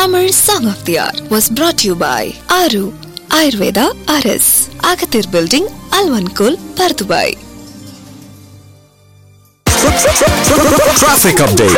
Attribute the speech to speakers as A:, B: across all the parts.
A: Tamil Song of the Hour was brought to you by Aru Ayurveda RS, Agathir Building, Alvankul, Pardubai.
B: Traffic update.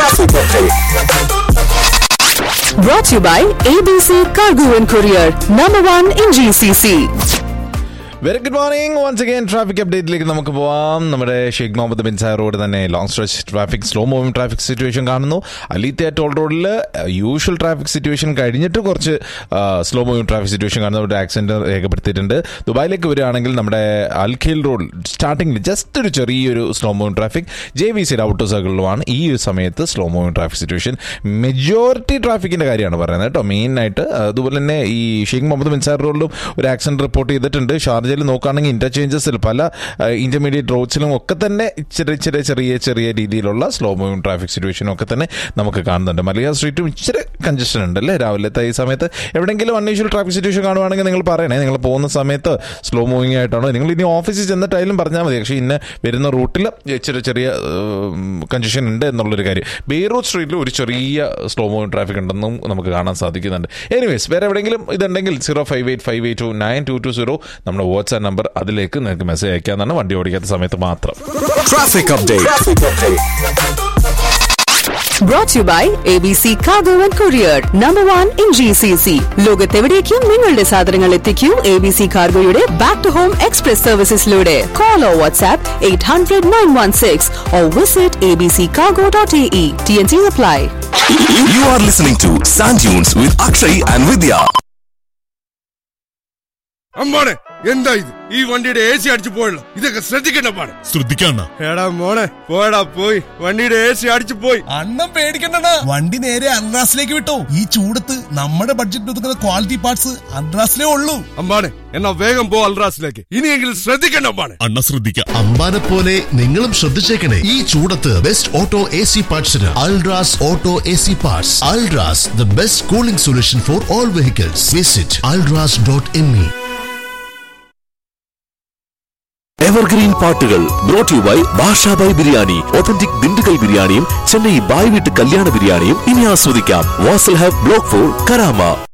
C: Brought to you by ABC Cargo and Courier, number one in GCC.
D: Very good morning once again traffic അപ്ഡേറ്റിലേക്ക് നമുക്ക് പോവാം നമ്മുടെ Sheikh Mohammed bin Zayed road തന്നെ long stretch traffic slow moving traffic situation കാണുന്നു അലീത്തിയ toll റോഡിൽ usual traffic situation കഴിഞ്ഞിട്ട് കുറച്ച് സ്ലോ മൂവിംഗ് ട്രാഫിക് സിറ്റുവേഷൻ കാണുന്ന ഒരു ആക്സിഡന്റ് രേഖപ്പെടുത്തിയിട്ടുണ്ട് ദുബായിലേക്ക് വരികയാണെങ്കിൽ നമ്മുടെ അൽഖീൽ റോഡ് സ്റ്റാർട്ടിംഗിൽ ജസ്റ്റ് ഒരു ചെറിയൊരു slow moving traffic J V സിയുടെ ഔട്ടോ സർക്കിളിലുമാണ് ഈ ഒരു സമയത്ത് slow moving traffic situation majority ട്രാഫിക്കിന്റെ കാര്യമാണ് പറയുന്നത് കേട്ടോ മെയിനായിട്ട് അതുപോലെ തന്നെ ഈ ഷെയ്ഖ് മുഹമ്മദ് ബിൻ സായർ റോഡിലും ഒരു ആക്സിഡന്റ് റിപ്പോർട്ട് ചെയ്തിട്ടുണ്ട് ഷാർജയിൽ നോക്കുകയാണെങ്കിൽ ഇന്റർചേഞ്ചസിൽ പല ഇന്റർമീഡിയറ്റ് റോഡ്സിലും ഒക്കെ തന്നെ ഇച്ചിരി ഇച്ചിരി ചെറിയ ചെറിയ രീതിയിലുള്ള സ്ലോ മൂവിംഗ് ട്രാഫിക് സിറ്റുവേഷനും ഒക്കെ തന്നെ നമുക്ക് കാണുന്നുണ്ട് മലയാള സ്ട്രീറ്റും ഇച്ചിരി കൺജഷൻ ഉണ്ട് അല്ലേ രാവിലത്തെ ഈ സമയത്ത് എവിടെയെങ്കിലും അൺയൂഷ്വൽ ട്രാഫിക് സിറ്റുവേഷൻ കാണുവാണെങ്കിൽ നിങ്ങൾ പറയണേ നിങ്ങൾ പോകുന്ന സമയത്ത് സ്ലോ മൂവിംഗ് ആയിട്ടാണോ നിങ്ങൾ ഇനി ഓഫീസിൽ ചെന്നിട്ടായാലും പറഞ്ഞാൽ മതി പക്ഷേ ഇന്ന് വരുന്ന റൂട്ടിൽ ഇച്ചിരി ചെറിയ കൺജഷൻ ഉണ്ട് എന്നുള്ളൊരു കാര്യം ബെയ്റൂട്ട് സ്ട്രീറ്റിൽ ഒരു ചെറിയ സ്ലോ മൂവിംഗ് ട്രാഫിക് ഉണ്ടെന്നും നമുക്ക് കാണാൻ സാധിക്കുന്നുണ്ട് എനിവേസ് വേറെ എവിടെയെങ്കിലും ഇതുണ്ടെങ്കിൽ zero five eight five eight two nine two two zero നമ്മുടെ വാട്സാപ്പ് നമ്പർ അതിലേക്ക് നിങ്ങൾക്ക് മെസ്സേജ് അയക്കാന്നാണ് വണ്ടി ഓടിക്കാത്ത സമയത്ത് മാത്രം
B: Traffic update.
C: Brought to you by ABC Cargo and Courier, number one in GCC. ലോകത്തെവിടേക്കും നിങ്ങളുടെ സാധനങ്ങൾ എത്തിക്കൂ എ ബി സി കാർഗോയുടെ ബാക്ക് ടു ഹോം എക്സ്പ്രസ് സർവീസസിലൂടെ call or WhatsApp eight hundred nine one six or visit A B C cargo dot A E T N C apply
B: You are listening to Sand Dunes with Akshay and Vidya.
E: അമ്മാണെ എന്താ ഇത് ഈ വണ്ടിയുടെ A C അടിച്ചു പോയല്ലോ ഇതൊക്കെ ശ്രദ്ധിക്കണ്ട പാടെ
F: ശ്രദ്ധിക്കണ്ട
E: എടാ മോളെ പോയടാ പോയി വണ്ടിയുടെ എ സി അടിച്ചു പോയി
F: അണ്ണം പേടിക്കണ്ട വണ്ടി നേരെ അൺറാസിലേക്ക് വിട്ടോ ഈ ചൂടത്ത് നമ്മുടെ ബഡ്ജറ്റ് ഒതുക്കുന്ന ക്വാളിറ്റി പാർട്സ് അൺറാസിലേ ഉള്ളൂ
E: അമ്പാണെ എന്നാ വേഗം പോ അൽറാസിലേക്ക് ഇനിയെങ്കിലും ശ്രദ്ധിക്കണ്ട അമ്പാണെ
F: അണ്ണ ശ്രദ്ധിക്കാം
G: അമ്പാനെ പോലെ നിങ്ങളും ശ്രദ്ധിച്ചേക്കണേ ഈ ചൂടത്ത് ബെസ്റ്റ് ഓട്ടോ എ സി പാർട്സിന് Ultras auto A C parts Ultras the best cooling solution for all vehicles visit Ultras dot M E
B: evergreen പാട്ടുകൾ brought you by Bashabhai biryani authentic Dindigul ബിരിയാണിയും ചെന്നൈ ബായ് വീട്ട് കല്യാണ ബിരിയാണിയും ഇനി ആസ്വദിക്കാം Wasl hub block four Karama